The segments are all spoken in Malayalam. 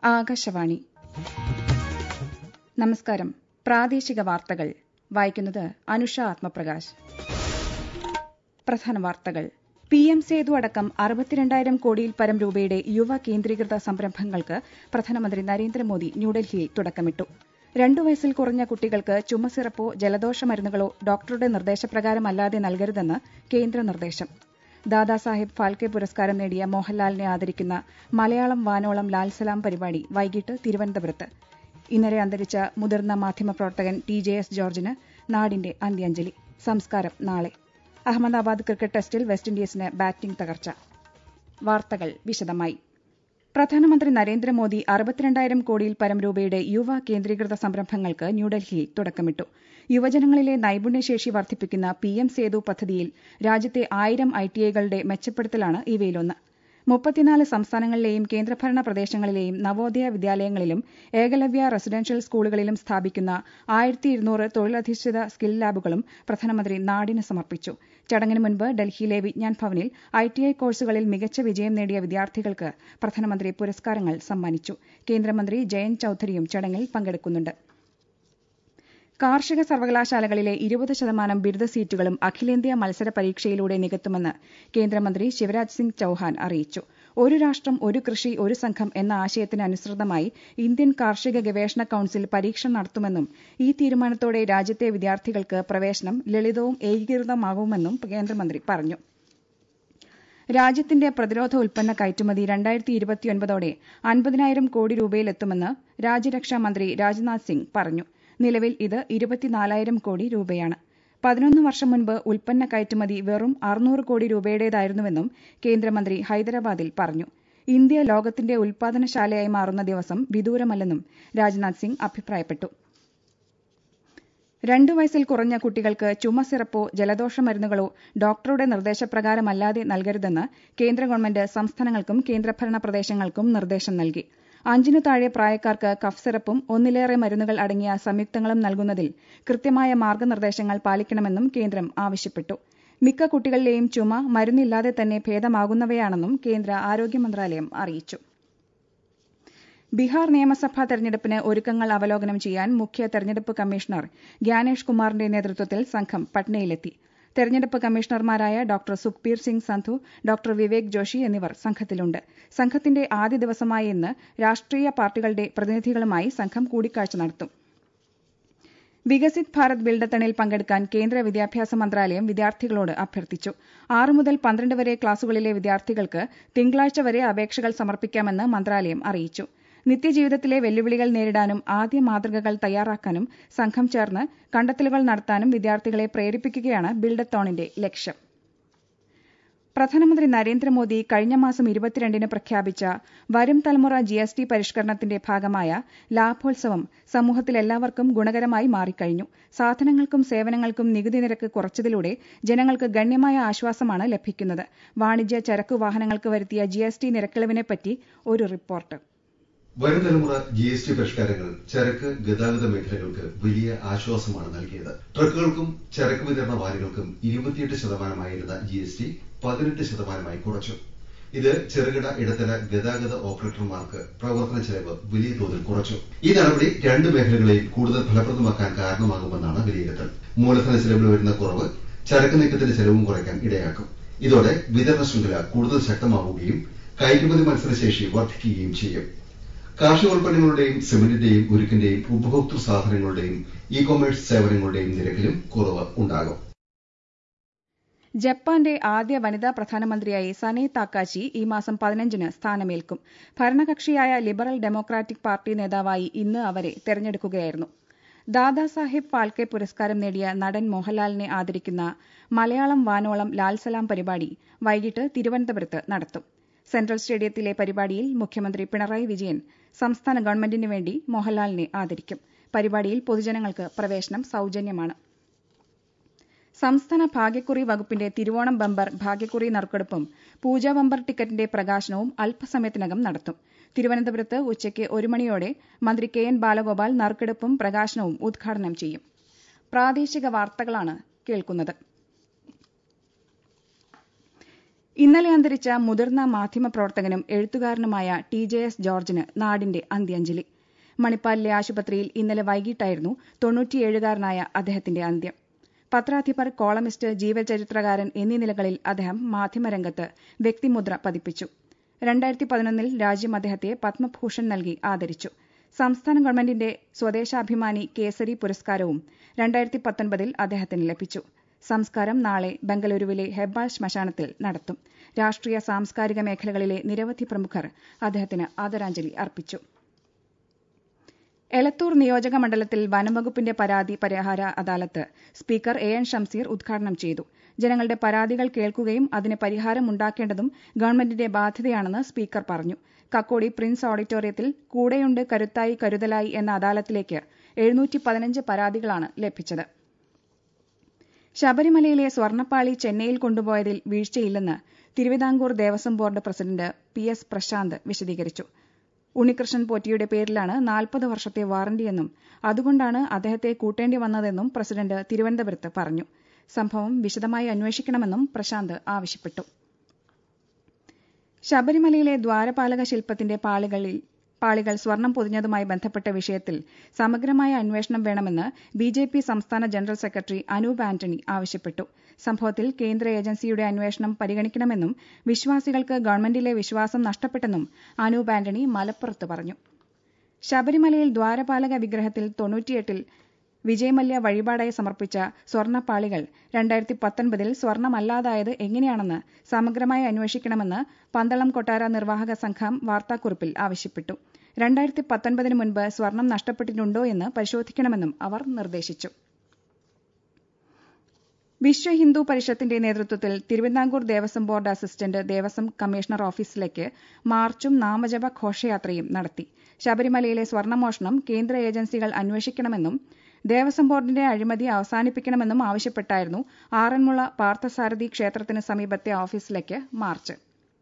ആകാശവാണി നമസ്കാരം പ്രാദേശിക വാർത്തകൾ വായിക്കുന്നത് അനുഷ ആത്മപ്രകാശ് പ്രധാന വാർത്തകൾ പി എം സേതു അടക്കം അറുപത്തിരണ്ടായിരം കോടിയിൽ പരം രൂപയുടെ യുവ കേന്ദ്രീകൃത സംരംഭങ്ങൾക്ക് പ്രധാനമന്ത്രി നരേന്ദ്രമോദി ന്യൂഡൽഹിയിൽ തുടക്കമിട്ടു രണ്ടു വയസ്സിൽ കുറഞ്ഞ കുട്ടികൾക്ക് ചുമസിറപ്പോ ജലദോഷ മരുന്നുകളോ ഡോക്ടറുടെ നിർദ്ദേശപ്രകാരമല്ലാതെ നൽകരുതെന്ന് കേന്ദ്ര നിർദ്ദേശം ദാദാസാഹിബ് ഫാൽക്കെ പുരസ്കാരം നേടിയ മോഹൻലാലിനെ ആദരിക്കുന്ന മലയാളം വാനോളം ലാൽസലാം പരിപാടി വൈകിട്ട് തിരുവനന്തപുരത്ത് ഇന്നലെ അന്തരിച്ച മുതിർന്ന മാധ്യമപ്രവർത്തകൻ ടി ജെ എസ് ജോർജിന് നാടിന്റെ അന്ത്യാഞ്ജലി സംസ്കാരം നാളെ അഹമ്മദാബാദ് ക്രിക്കറ്റ് ടെസ്റ്റിൽ വെസ്റ്റ് ഇൻഡീസിന് ബാറ്റിംഗ് തകർച്ച വാർത്തകൾ വിശദമായി പ്രധാനമന്ത്രി നരേന്ദ്രമോദി അറുപത്തിരണ്ടായിരം കോടിയിൽ പരം രൂപയുടെ യുവ കേന്ദ്രീകൃത സംരംഭങ്ങൾക്ക് ന്യൂഡൽഹിയിൽ തുടക്കമിട്ടു യുവജനങ്ങളിലെ നൈപുണ്യശേഷി വർദ്ധിപ്പിക്കുന്ന പി എം സേതു പദ്ധതിയിൽ രാജ്യത്തെ ആയിരം ഐടിഐകളുടെ മെച്ചപ്പെടുത്തലാണ് ഇവയിലൊന്ന് മുപ്പത്തിനാല് സംസ്ഥാനങ്ങളിലെയും കേന്ദ്രഭരണ പ്രദേശങ്ങളിലെയും നവോദയ വിദ്യാലയങ്ങളിലും ഏകലവ്യ റെസിഡൻഷ്യൽ സ്കൂളുകളിലും സ്ഥാപിക്കുന്ന ആയിരത്തി ഇരുന്നൂറ് തൊഴിലധിഷ്ഠിത സ്കിൽ ലാബുകളും പ്രധാനമന്ത്രി നാടിന് സമർപ്പിച്ചു ചടങ്ങിന് മുൻപ് ഡൽഹിയിലെ വിജ്ഞാൻ ഭവനിൽ ഐടിഐ കോഴ്സുകളിൽ മികച്ച വിജയം നേടിയ വിദ്യാർത്ഥികൾക്ക് പ്രധാനമന്ത്രി പുരസ്കാരങ്ങൾ സമ്മാനിച്ചു കേന്ദ്രമന്ത്രി ജയന്ത് ചൌധരിയും ചടങ്ങിൽ പങ്കെടുക്കുന്നുണ്ട് കാർഷിക സർവകലാശാലകളിലെ ഇരുപത് ശതമാനം ബിരുദ സീറ്റുകളും അഖിലേന്ത്യാ മത്സര പരീക്ഷയിലൂടെ നികത്തുമെന്ന് കേന്ദ്രമന്ത്രി ശിവരാജ് സിംഗ് ചൌഹാൻ അറിയിച്ചു ഒരു രാഷ്ട്രം ഒരു കൃഷി ഒരു സംഘം എന്ന ആശയത്തിന് അനുസൃതമായി ഇന്ത്യൻ കാർഷിക ഗവേഷണ കൌൺസിൽ പരീക്ഷ നടത്തുമെന്നും ഈ തീരുമാനത്തോടെ രാജ്യത്തെ വിദ്യാർത്ഥികൾക്ക് പ്രവേശനം ലളിതവും ഏകീകൃതമാകുമെന്നും കേന്ദ്രമന്ത്രി പറഞ്ഞു രാജ്യത്തിന്റെ പ്രതിരോധ ഉൽപ്പന്ന കയറ്റുമതി രണ്ടായിരത്തി ഇരുപത്തിയൊൻപതോടെ അൻപതിനായിരം കോടി രൂപയിലെത്തുമെന്ന് രാജ്യരക്ഷാ മന്ത്രി രാജ്നാഥ് സിംഗ് പറഞ്ഞു നിലവിൽ ഇത് ഇരുപത്തിനാലായിരം കോടി രൂപയാണ് പതിനൊന്ന് വർഷം മുൻപ് ഉൽപ്പന്ന കയറ്റുമതി വെറും അറുന്നൂറ് കോടി രൂപയുടേതായിരുന്നുവെന്നും കേന്ദ്രമന്ത്രി ഹൈദരാബാദിൽ പറഞ്ഞു ഇന്ത്യ ലോകത്തിന്റെ ഉൽപാദനശാലയായി മാറുന്ന ദിവസം വിദൂരമല്ലെന്നും രാജ്നാഥ് സിംഗ് അഭിപ്രായപ്പെട്ടു രണ്ടു വയസ്സിൽ കുറഞ്ഞ കുട്ടികൾക്ക് ചുമസിറപ്പോ ജലദോഷ മരുന്നുകളോ ഡോക്ടറുടെ നിർദ്ദേശപ്രകാരമല്ലാതെ നൽകരുതെന്ന് കേന്ദ്ര ഗവൺമെന്റ് സംസ്ഥാനങ്ങൾക്കും കേന്ദ്രഭരണ പ്രദേശങ്ങൾക്കും നിർദ്ദേശം നൽകി അഞ്ചിനു താഴെ പ്രായക്കാർക്ക് കഫ് സിറപ്പും ഒന്നിലേറെ മരുന്നുകൾ അടങ്ങിയ സംയുക്തങ്ങളും നൽകുന്നതിൽ കൃത്യമായ മാർഗനിർദ്ദേശങ്ങൾ പാലിക്കണമെന്നും കേന്ദ്രം ആവശ്യപ്പെട്ടു മിക്ക കുട്ടികളിലെയും ചുമ മരുന്നില്ലാതെ തന്നെ ഭേദമാകുന്നവയാണെന്നും കേന്ദ്ര ആരോഗ്യ മന്ത്രാലയം അറിയിച്ചു ബീഹാർ നിയമസഭാ തെരഞ്ഞെടുപ്പിന് ഒരുക്കങ്ങൾ അവലോകനം ചെയ്യാൻ മുഖ്യ തെരഞ്ഞെടുപ്പ് കമ്മീഷണർ ഗ്യാനേഷ് കുമാറിന്റെ നേതൃത്വത്തിൽ സംഘം പട്നയിലെത്തി തെരഞ്ഞെടുപ്പ് കമ്മീഷണർമാരായ ഡോക്ടർ സുഖ്ബീർ സിംഗ് സന്ധു ഡോക്ടർ വിവേക് ജോഷി എന്നിവർ സംഘത്തിലുണ്ട് സംഘത്തിന്റെ ആദ്യ ദിവസമായ ഇന്ന് രാഷ്ട്രീയ പാർട്ടികളുടെ പ്രതിനിധികളുമായി സംഘം കൂടിക്കാഴ്ച നടത്തും വികസിത് ഭാരത് ബിൽഡത്തണിൽ പങ്കെടുക്കാൻ കേന്ദ്ര വിദ്യാഭ്യാസ മന്ത്രാലയം വിദ്യാർത്ഥികളോട് അഭ്യർത്ഥിച്ചു ആറ് മുതൽ പന്ത്രണ്ട് വരെ ക്ലാസുകളിലെ വിദ്യാർത്ഥികൾക്ക് തിങ്കളാഴ്ച വരെ അപേക്ഷകൾ സമർപ്പിക്കാമെന്ന് മന്ത്രാലയം അറിയിച്ചു നിത്യജീവിതത്തിലെ വെല്ലുവിളികൾ നേരിടാനും ആദ്യ മാതൃകകൾ തയ്യാറാക്കാനും സംഘം ചേർന്ന് കണ്ടെത്തലുകൾ നടത്താനും വിദ്യാർത്ഥികളെ പ്രേരിപ്പിക്കുകയാണ് ബിൽഡത്തോണിന്റെ ലക്ഷ്യം പ്രധാനമന്ത്രി നരേന്ദ്രമോദി കഴിഞ്ഞ മാസം ഇരുപത്തിരണ്ടിന് പ്രഖ്യാപിച്ച വരും തലമുറ ജി എസ് ടി പരിഷ്കരണത്തിന്റെ ഭാഗമായ ലാഭോത്സവം സമൂഹത്തിലെല്ലാവർക്കും ഗുണകരമായി മാറിക്കഴിഞ്ഞു സാധനങ്ങൾക്കും സേവനങ്ങൾക്കും നികുതി നിരക്ക് കുറച്ചതിലൂടെ ജനങ്ങൾക്ക് ഗണ്യമായ ആശ്വാസമാണ് ലഭിക്കുന്നത് വാണിജ്യ ചരക്കു വാഹനങ്ങൾക്ക് വരുത്തിയ ജി എസ് ടി നിരക്കിളവിനെപ്പറ്റി ഒരു റിപ്പോർട്ട് വരും തലമുറ ജി എസ് ടി പരിഷ്കാരങ്ങൾ ചരക്ക് ഗതാഗത മേഖലകൾക്ക് വലിയ ആശ്വാസമാണ് നൽകിയത് ട്രക്കുകൾക്കും ചരക്ക് വിതരണ വാഹനങ്ങൾക്കും ഇരുപത്തിയെട്ട് ശതമാനമായിരുന്ന ജി എസ് ടി പതിനെട്ട് ശതമാനമായി കുറച്ചു ഇത് ചെറുകിട ഇടത്തര ഗതാഗത ഓപ്പറേറ്റർമാർക്ക് പ്രവർത്തന ചെലവ് വലിയ തോതിൽ കുറച്ചു ഈ നടപടി രണ്ട് മേഖലകളെയും കൂടുതൽ ഫലപ്രദമാക്കാൻ കാരണമാകുമെന്നാണ് വിലയിരുത്തൽ മൂലധന ചെലവിൽ വരുന്ന കുറവ് ചരക്ക് നീക്കത്തിന്റെ ചെലവും കുറയ്ക്കാൻ ഇടയാക്കും ഇതോടെ വിതരണ ശൃംഖല കൂടുതൽ ശക്തമാവുകയും കയറ്റുമതി മത്സരശേഷി വർദ്ധിക്കുകയും ചെയ്യും കാർഷികോൽപ്പന്നങ്ങളുടെയും സിമന്റിന്റെയും ഉരുക്കിന്റെയും ഉപഭോക്തൃ സാധനങ്ങളുടെയും ഇ കൊമേഴ്സ് സേവനങ്ങളുടെയും നിരക്കിലും കുറവ് ഉണ്ടാകും ജപ്പാന്റെ ആദ്യ വനിതാ പ്രധാനമന്ത്രിയായി സനെ താക്കാച്ചി ഈ മാസം പതിനഞ്ചിന് സ്ഥാനമേൽക്കും ഭരണകക്ഷിയായ ലിബറൽ ഡെമോക്രാറ്റിക് പാർട്ടി നേതാവായി ഇന്ന് അവരെ തെരഞ്ഞെടുക്കുകയായിരുന്നു ദാദാസാഹിബ് ഫാൽക്കെ പുരസ്കാരം നേടിയ നടൻ മോഹൻലാലിനെ ആദരിക്കുന്ന മലയാളം വാനോളം ലാൽസലാം പരിപാടി വൈകിട്ട് തിരുവനന്തപുരത്ത് നടത്തും സെൻട്രൽ സ്റ്റേഡിയത്തിലെ പരിപാടിയിൽ മുഖ്യമന്ത്രി പിണറായി വിജയൻ സംസ്ഥാന ഗവൺമെന്റിന് വേണ്ടി മോഹൻലാലിനെ ആദരിക്കും പരിപാടിയിൽ പൊതുജനങ്ങൾക്ക് പ്രവേശനം സൌജന്യമാണ് സംസ്ഥാന ഭാഗ്യക്കുറി വകുപ്പിന്റെ തിരുവോണം ബമ്പർ ഭാഗ്യക്കുറി നറുക്കെടുപ്പും പൂജ ബമ്പർ ടിക്കറ്റിന്റെ പ്രകാശനവും അല്പസമയത്തിനകം നടത്തും തിരുവനന്തപുരത്ത് ഉച്ചയ്ക്ക് ഒരു മണിയോടെ മന്ത്രി കെ എൻ ബാലഗോപാൽ നറുക്കെടുപ്പും പ്രകാശനവും ഉദ്ഘാടനം ചെയ്യും പ്രാദേശിക വാർത്തകളാണ് കേൾക്കുന്നത് ഇന്നലെ അന്തരിച്ച മുതിർന്ന മാധ്യമപ്രവർത്തകനും എഴുത്തുകാരനുമായ ടി ജെ എസ് ജോർജിന് നാടിന്റെ അന്ത്യാഞ്ജലി മണിപ്പാലിലെ ആശുപത്രിയിൽ ഇന്നലെ വൈകിട്ടായിരുന്നു തൊണ്ണൂറ്റിയേഴുകാരനായ അദ്ദേഹത്തിന്റെ അന്ത്യം പത്രാധിപർ കോളമിസ്റ്റ് ജീവചരിത്രകാരൻ എന്നീ നിലകളിൽ അദ്ദേഹം മാധ്യമരംഗത്ത് വ്യക്തിമുദ്ര പതിപ്പിച്ചു രണ്ടായിരത്തി പതിനൊന്നിൽ രാജ്യം അദ്ദേഹത്തെ പത്മഭൂഷൺ നൽകി ആദരിച്ചു സംസ്ഥാന ഗവൺമെന്റിന്റെ സ്വദേശാഭിമാനി കേസരി പുരസ്കാരവും രണ്ടായിരത്തി പത്തൊൻപതിൽ അദ്ദേഹത്തിന് ലഭിച്ചു സംസ്കാരം നാളെ ബംഗളൂരുവിലെ ഹെബ്ബാൾ ശ്മശാനത്തിൽ നടത്തും രാഷ്ട്രീയ സാംസ്കാരിക മേഖലകളിലെ നിരവധി പ്രമുഖർ അദ്ദേഹത്തിന് ആദരാഞ്ജലി അർപ്പിച്ചു എലത്തൂർ നിയോജക മണ്ഡലത്തിൽ വനംവകുപ്പിന്റെ പരാതി പരിഹാര അദാലത്ത് സ്പീക്കർ എ എൻ ഷംസീർ ഉദ്ഘാടനം ചെയ്തു ജനങ്ങളുടെ പരാതികൾ കേൾക്കുകയും അതിന് പരിഹാരം ഉണ്ടാക്കേണ്ടതും ഗവൺമെന്റിന്റെ ബാധ്യതയാണെന്ന് സ്പീക്കർ പറഞ്ഞു കക്കോടി പ്രിൻസ് ഓഡിറ്റോറിയത്തിൽ കൂടെയുണ്ട് കരുത്തായി കരുതലായി എന്ന അദാലത്തിലേക്ക് എഴുന്നൂറ്റി പതിനഞ്ച് പരാതികളാണ് ലഭിച്ചത് ശബരിമലയിലെ സ്വർണ്ണപ്പാളി ചെന്നൈയിൽ കൊണ്ടുപോയതിൽ വീഴ്ചയില്ലെന്ന് Thiruvithamkoor Devaswom board president P S Prashanth വിശദീകരിച്ചു ഉണ്ണികൃഷ്ണൻ പോറ്റിയുടെ പേരിലാണ് നാൽപ്പത് വർഷത്തെ വാറന്റിയെന്നും അതുകൊണ്ടാണ് അദ്ദേഹത്തെ കൂട്ടേണ്ടി വന്നതെന്നും പ്രസിഡന്റ് തിരുവനന്തപുരത്ത് പറഞ്ഞു സംഭവം വിശദമായി അന്വേഷിക്കണമെന്നും പ്രശാന്ത് ആവശ്യപ്പെട്ടു ശബരിമലയിലെ ദ്വാരപാലക ശില്പത്തിന്റെ പാളികളിൽ പാളികൾ സ്വർണം പൊതിഞ്ഞതുമായി ബന്ധപ്പെട്ട വിഷയത്തിൽ സമഗ്രമായ അന്വേഷണം വേണമെന്ന് ബി ജെ പി സംസ്ഥാന ജനറൽ സെക്രട്ടറി അനൂപ് ആന്റണി ആവശ്യപ്പെട്ടു സംഭവത്തിൽ കേന്ദ്ര ഏജൻസിയുടെ അന്വേഷണം പരിഗണിക്കണമെന്നും വിശ്വാസികൾക്ക് ഗവൺമെന്റിലെ വിശ്വാസം നഷ്ടപ്പെട്ടെന്നും അനൂപ് ആന്റണി മലപ്പുറത്ത് പറഞ്ഞു ശബരിമലയിൽ ദ്വാരപാലക വിഗ്രഹത്തിൽ തൊണ്ണൂറ്റിയെട്ടിൽ വിജയമല്യ വഴിപാടായി സമർപ്പിച്ച സ്വർണ്ണപ്പാളികൾ രണ്ടായിരത്തി പത്തൊൻപതിൽ സ്വർണമല്ലാതായത് എങ്ങനെയാണെന്ന് സമഗ്രമായി അന്വേഷിക്കണമെന്ന് പന്തളം കൊട്ടാര നിർവാഹക സംഘം വാർത്താക്കുറിപ്പിൽ ആവശ്യപ്പെട്ടു രണ്ടായിരത്തി പത്തൊൻപതിന് മുൻപ് സ്വർണം നഷ്ടപ്പെട്ടിട്ടുണ്ടോ എന്ന് പരിശോധിക്കണമെന്നും അവർ നിർദ്ദേശിച്ചു വിശ്വ ഹിന്ദു പരിഷത്തിന്റെ നേതൃത്വത്തിൽ Thiruvithamkoor Devaswom board assistant Devaswom commissioner ഓഫീസിലേക്ക് മാർച്ചും നാമജപ ഘോഷയാത്രയും നടത്തി ശബരിമലയിലെ സ്വർണമോഷണം കേന്ദ്ര ഏജൻസികൾ അന്വേഷിക്കണമെന്നും ദേവസ്വം ബോർഡിന്റെ അഴിമതി അവസാനിപ്പിക്കണമെന്നും ആവശ്യപ്പെട്ടായിരുന്നു ആറന്മുള പാർത്ഥസാരഥി ക്ഷേത്രത്തിന് സമീപത്തെ ഓഫീസിലേക്ക് മാർച്ച്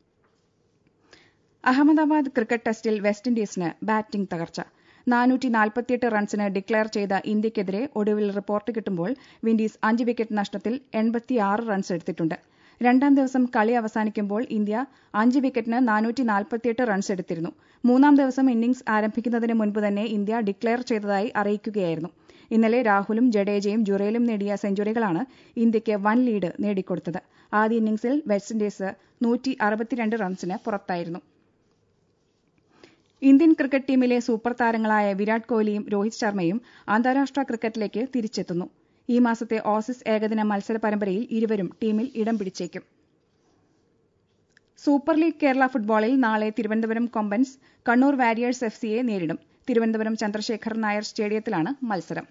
അഹമ്മദാബാദ് ക്രിക്കറ്റ് ടെസ്റ്റിൽ വെസ്റ്റ് ഇൻഡീസിന് ബാറ്റിംഗ് തകർച്ച നാനൂറ്റി നാൽപ്പത്തിയെട്ട് റൺസിന് ഡിക്ലയർ ചെയ്ത ഇന്ത്യയ്ക്കെതിരെ ഒടുവിൽ റിപ്പോർട്ട് കിട്ടുമ്പോൾ വിൻഡീസ് അഞ്ച് വിക്കറ്റ് നഷ്ടത്തിൽ എൺപത്തിയാറ് റൺസ് എടുത്തിട്ടുണ്ട് രണ്ടാം ദിവസം കളി അവസാനിക്കുമ്പോൾ ഇന്ത്യ അഞ്ച് വിക്കറ്റിന് നാനൂറ്റി നാൽപ്പത്തിയെട്ട് റൺസ് എടുത്തിരുന്നു മൂന്നാം ദിവസം ഇന്നിംഗ്സ് ആരംഭിക്കുന്നതിന് മുൻപ് തന്നെ ഇന്ത്യ ഡിക്ലയർ ചെയ്തതായി അറിയിക്കുകയായിരുന്നു ഇന്നലെ രാഹുലും ജഡേജയും ജുറേലും നേടിയ സെഞ്ചുറികളാണ് ഇന്ത്യയ്ക്ക് വൻ ലീഡ് നേടിക്കൊടുത്തത് ആദ്യ ഇന്നിംഗ്സിൽ വെസ്റ്റ് ഇൻഡീസ് നൂറ്റി അറുപത്തിരണ്ട് റൺസിന് പുറത്തായിരുന്നു ഇന്ത്യൻ ക്രിക്കറ്റ് ടീമിലെ സൂപ്പർ താരങ്ങളായ വിരാട് കോഹ്ലിയും രോഹിത് ശർമ്മയും അന്താരാഷ്ട്ര ക്രിക്കറ്റിലേക്ക് തിരിച്ചെത്തുന്നു ഈ മാസത്തെ ഓസീസ് ഏകദിന മത്സര പരമ്പരയിൽ ഇരുവരും ടീമിൽ ഇടം പിടിച്ചേക്കും സൂപ്പർ ലീഗ് കേരള ഫുട്ബോളിൽ നാളെ തിരുവനന്തപുരം കൊമ്പൻസ് കണ്ണൂർ വാരിയേഴ്സ് എഫ് സിയെ നേരിടും തിരുവനന്തപുരം ചന്ദ്രശേഖർ നായർ സ്റ്റേഡിയത്തിലാണ് മത്സരം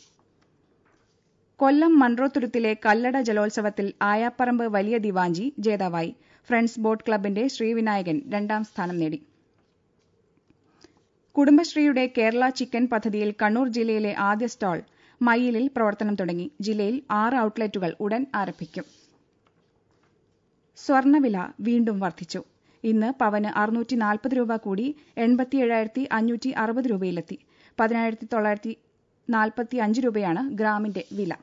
കൊല്ലം മൺട്രോത്തുരുത്തിലെ കല്ലട ജലോത്സവത്തിൽ ആയാപ്പറമ്പ് വലിയ ദിവാഞ്ചി ജേതാവായി ഫ്രണ്ട്സ് ബോട്ട് ക്ലബിന്റെ ശ്രീവിനായകൻ രണ്ടാം സ്ഥാനം നേടി കുടുംബശ്രീയുടെ കേരള ചിക്കൻ പദ്ധതിയിൽ കണ്ണൂർ ജില്ലയിലെ ആദ്യ സ്റ്റാൾ മയ്യിലിൽ പ്രവർത്തനം തുടങ്ങി ജില്ലയിൽ ആറ് ഔട്ട്ലെറ്റുകൾ ഉടൻ ആരംഭിക്കും സ്വർണ്ണവില വീണ്ടും വർദ്ധിച്ചു ഇന്ന് പവന് അറുന്നൂറ്റി നാൽപ്പത് രൂപ കൂടി എൺപത്തിയേഴായിരത്തി അഞ്ഞൂറ്റി അറുപത് രൂപയിലെത്തി പതിനായിരത്തി തൊള്ളായിരത്തി നാൽപ്പത്തി അഞ്ച് രൂപയാണ് ഗ്രാമിന്റെ വില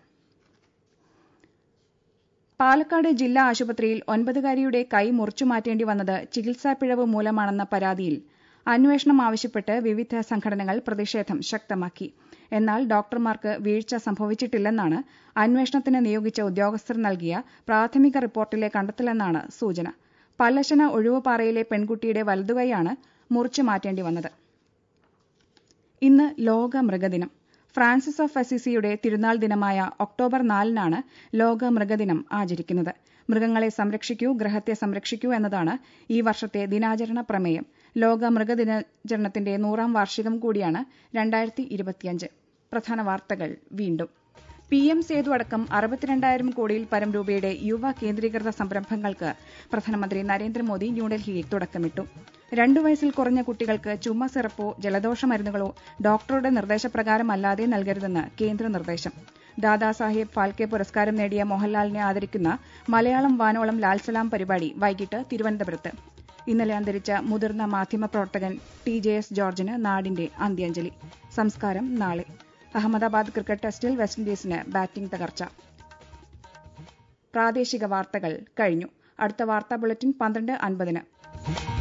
പാലക്കാട് ജില്ലാ ആശുപത്രിയിൽ ഒൻപതുകാരിയുടെ കൈ മുറിച്ചു മാറ്റേണ്ടി വന്നത് ചികിത്സാ പിഴവ് മൂലമാണെന്ന പരാതിയിൽ അന്വേഷണം ആവശ്യപ്പെട്ട് വിവിധ സംഘടനകൾ പ്രതിഷേധം ശക്തമാക്കി എന്നാൽ ഡോക്ടർമാർക്ക് വീഴ്ച സംഭവിച്ചിട്ടില്ലെന്നാണ് അന്വേഷണത്തിന് നിയോഗിച്ച ഉദ്യോഗസ്ഥർ നൽകിയ പ്രാഥമിക റിപ്പോർട്ടിലെ കണ്ടെത്തലെന്നാണ് സൂചന പല്ലശന ഒഴിവുപാറയിലെ പെൺകുട്ടിയുടെ വലതുകൈയാണ് മുറിച്ചു മാറ്റേണ്ടി വന്നത് ഇന്ന് ലോക മൃഗദിനം ഫ്രാൻസിസ് ഓഫ് അസിസിയുടെ തിരുനാൾ ദിനമായ ഒക്ടോബർ നാലിനാണ് ലോക മൃഗദിനം ആചരിക്കുന്നത് മൃഗങ്ങളെ സംരക്ഷിക്കൂ ഗ്രഹത്തെ സംരക്ഷിക്കൂ എന്നതാണ് ഈ വർഷത്തെ ദിനാചരണ പ്രമേയം ലോക മൃഗദിനാചരണത്തിന്റെ നൂറാം വാർഷികം കൂടിയാണ് രണ്ടായിരത്തി ഇരുപത്തിയഞ്ച് പ്രധാന വാർത്തകൾ വീണ്ടും പി എം സേതു അടക്കം അറുപത്തിരണ്ടായിരം കോടിയിൽ പരം രൂപയുടെ യുവ കേന്ദ്രീകൃത സംരംഭങ്ങൾക്ക് പ്രധാനമന്ത്രി നരേന്ദ്രമോദി ന്യൂഡൽഹിയിൽ തുടക്കമിട്ടു രണ്ടു വയസ്സിൽ കുറഞ്ഞ കുട്ടികൾക്ക് ചുമ സിറപ്പോ ജലദോഷ മരുന്നുകളോ ഡോക്ടറുടെ നിർദ്ദേശപ്രകാരമല്ലാതെ നൽകരുതെന്ന് കേന്ദ്ര നിർദ്ദേശം ദാദാസാഹേബ് ഫാൽക്കെ പുരസ്കാരം നേടിയ മോഹൻലാലിനെ ആദരിക്കുന്ന മലയാളം വാനോളം ലാൽസലാം പരിപാടി വൈകിട്ട് തിരുവനന്തപുരത്ത് ഇന്നലെ അന്തരിച്ച മുതിർന്ന മാധ്യമപ്രവർത്തകൻ ടി ജെ എസ് ജോർജിന് നാടിന്റെ അന്ത്യാഞ്ജലി സംസ്കാരം നാളെ അഹമ്മദാബാദ് ക്രിക്കറ്റ് ടെസ്റ്റിൽ വെസ്റ്റ് ഇൻഡീസിന് ബാറ്റിംഗ് തകർച്ച പ്രാദേശിക വാർത്തകൾ കഴിഞ്ഞു അടുത്ത വാർത്താ ബുള്ളറ്റിൻ പന്ത്രണ്ട് അൻപതിന്